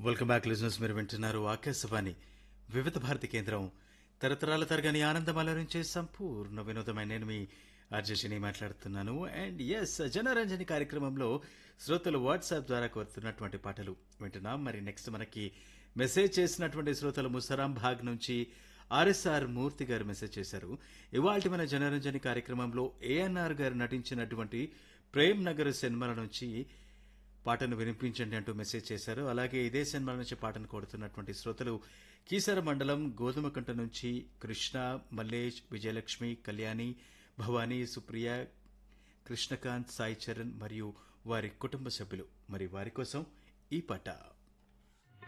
welcome back listeners మీరు వింటున్నారు ఆకాశవాణి వివిధ భారతి కేంద్రం తరతరాల తరగని ఆనందం అలరించే సంపూర్ణ వినోదమైన నేను మీ ఆర్జేషిని మాట్లాడుతున్నాను అండ్ ఎస్ జనరంజని కార్యక్రమంలో శ్రోతలు వాట్సాప్ ద్వారా కోరుతున్నటువంటి పాటలు వింటున్నాం మరి నెక్స్ట్ మనకి మెసేజ్ చేసినటువంటి శ్రోతలు ముసరాం భాగ్ నుంచి ఆర్ఎస్ఆర్ మూర్తి గారు మెసేజ్ చేశారు ఇవాళ మన జనరంజని కార్యక్రమంలో ఏఎన్ఆర్ గారు నటించినటువంటి ప్రేమ్ నగర్ సినిమాల నుంచి పాటను వినిపించండి అంటూ మెసేజ్ చేశారు అలాగే ఇదే సినిమా నుంచి పాటను కోరుతున్నటువంటి శ్రోతలు కీసర మండలం గోధుమకంట నుంచి కృష్ణ మల్లేష్ విజయలక్ష్మి కళ్యాణి భవానీ సుప్రియ కృష్ణకాంత్ సాయి చరణ్ మరియు వారి కుటుంబ సభ్యులు మరి వారి కోసం ఈ పాట